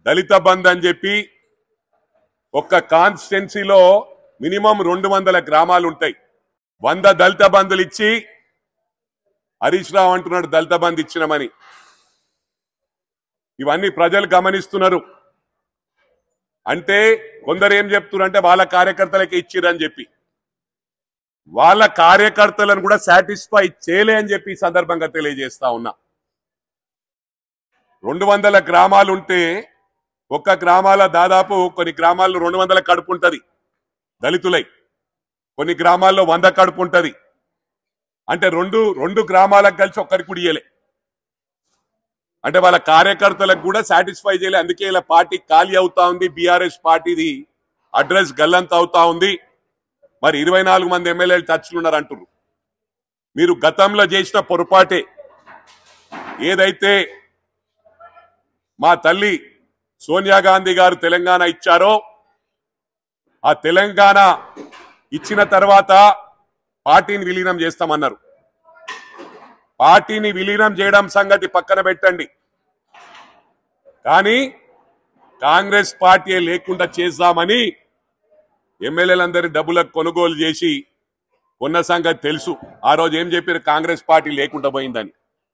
దళిత బంధు అని చెప్పి ఒక్క కాన్స్టిట్యున్సీలో మినిమం రెండు వందల గ్రామాలు ఉంటాయి వంద దళిత బంధులు ఇచ్చి హరీష్ రావు అంటున్నాడు దళిత బంధు ఇచ్చినామని ఇవన్నీ ప్రజలు గమనిస్తున్నారు అంటే కొందరు ఏం చెప్తున్నారు అంటే వాళ్ళ కార్యకర్తలకి ఇచ్చిరని చెప్పి వాళ్ళ కార్యకర్తలను కూడా సాటిస్ఫై చేయలే అని చెప్పి ఈ సందర్భంగా తెలియజేస్తా ఉన్నా రెండు వందల గ్రామాలు ఉంటే ఒక్క గ్రామాల దాదాపు కొన్ని గ్రామాల్లో రెండు వందల కడుపు ఉంటది దళితులై కొన్ని గ్రామాల్లో వంద కడుపు ఉంటది అంటే రెండు రెండు గ్రామాలకు కలిసి ఒక్కరికి కూడా ఇయ్యలే అంటే వాళ్ళ కార్యకర్తలకు కూడా సాటిస్ఫై చేయలే అందుకే ఇలా పార్టీ ఖాళీ అవుతా ఉంది బీఆర్ఎస్ పార్టీది అడ్రస్ గల్లంత అవుతా ఉంది మరి ఇరవై నాలుగు మంది ఎమ్మెల్యేలు టచ్లు ఉన్నారు అంటున్నారు మీరు గతంలో చేసిన పొరపాటే ఏదైతే మా తల్లి సోనియా గాంధీ గారు తెలంగాణ ఇచ్చారో ఆ తెలంగాణ ఇచ్చిన తర్వాత పార్టీని విలీనం చేస్తామన్నారు పార్టీని విలీనం చేయడం సంగతి పక్కన పెట్టండి కానీ కాంగ్రెస్ పార్టీ లేకుండా చేద్దామని ఎమ్మెల్యేలందరి డబ్బులకు కొనుగోలు చేసి కొన్న సంగతి తెలుసు ఆ రోజు ఏం చెప్పారు కాంగ్రెస్ పార్టీ లేకుండా పోయిందని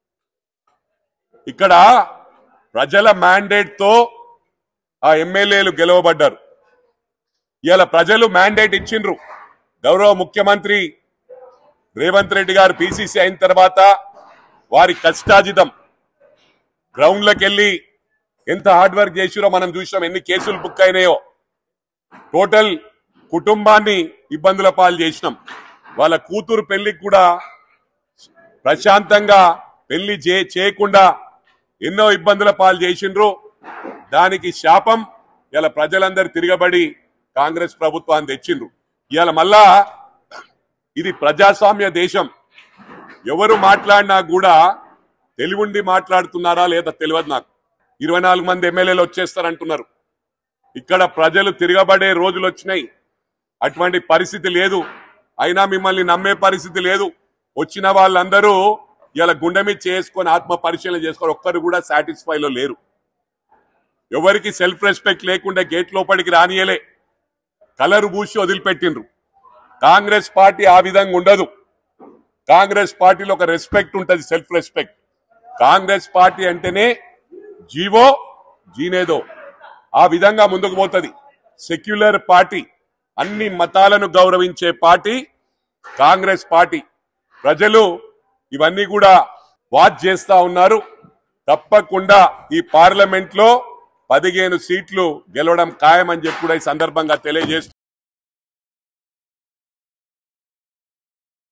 ఇక్కడ ప్రజల మ్యాండేట్ తో ఆ ఎమ్మెల్యేలు గెలవబడ్డారు ఇవాళ ప్రజలు మ్యాండేట్ ఇచ్చిండ్రు గౌరవ ముఖ్యమంత్రి రేవంత్ రెడ్డి గారు పిసిసి అయిన తర్వాత వారి కష్టాజితం గ్రౌండ్లకు వెళ్ళి ఎంత హార్డ్ వర్క్ చేసిరో మనం చూసినాం ఎన్ని కేసులు బుక్ అయినాయో టోటల్ కుటుంబాన్ని ఇబ్బందుల పాలు చేసినాం వాళ్ళ కూతురు పెళ్లికి కూడా ప్రశాంతంగా పెళ్లి చే- చేయకుండా ఎన్నో ఇబ్బందుల పాలు చేసిండ్రు దానికి శాపం ఇలా ప్రజలందరూ తిరగబడి కాంగ్రెస్ ప్రభుత్వాన్ని తెచ్చిండ్రు ఇవాళ మళ్ళా ఇది ప్రజాస్వామ్య దేశం ఎవరు మాట్లాడినా కూడా తెలివుండి మాట్లాడుతున్నారా లేదా తెలియదు నాకు ఇరవై నాలుగు మంది ఎమ్మెల్యేలు వచ్చేస్తారంటున్నారు ఇక్కడ ప్రజలు తిరగబడే రోజులు వచ్చినాయి అటువంటి పరిస్థితి లేదు అయినా మిమ్మల్ని నమ్మే పరిస్థితి లేదు వచ్చిన వాళ్ళందరూ ఇలా గుండె మీద చేసుకొని ఆత్మ పరిశీలన చేసుకొని ఒక్కరు కూడా సాటిస్ఫైలో లేరు ఎవరికి సెల్ఫ్ రెస్పెక్ట్ లేకుండా గేట్ లోపలికి రానియలే కలరు పూసి వదిలిపెట్టిండ్రు కాంగ్రెస్ పార్టీ ఆ విధంగా ఉండదు కాంగ్రెస్ పార్టీలో ఒక రెస్పెక్ట్ ఉంటుంది సెల్ఫ్ రెస్పెక్ట్ కాంగ్రెస్ పార్టీ అంటేనే జీవో జీనేదో ఆ విధంగా ముందుకు పోతుంది సెక్యులర్ పార్టీ అన్ని మతాలను గౌరవించే పార్టీ కాంగ్రెస్ పార్టీ ప్రజలు ఇవన్నీ కూడా వాచ్ చేస్తా ఉన్నారు తప్పకుండా ఈ పార్లమెంట్ లో పదిహేను సీట్లు గెలవడం ఖాయమని చెప్పి కూడా ఈ సందర్భంగా తెలియజేస్తూ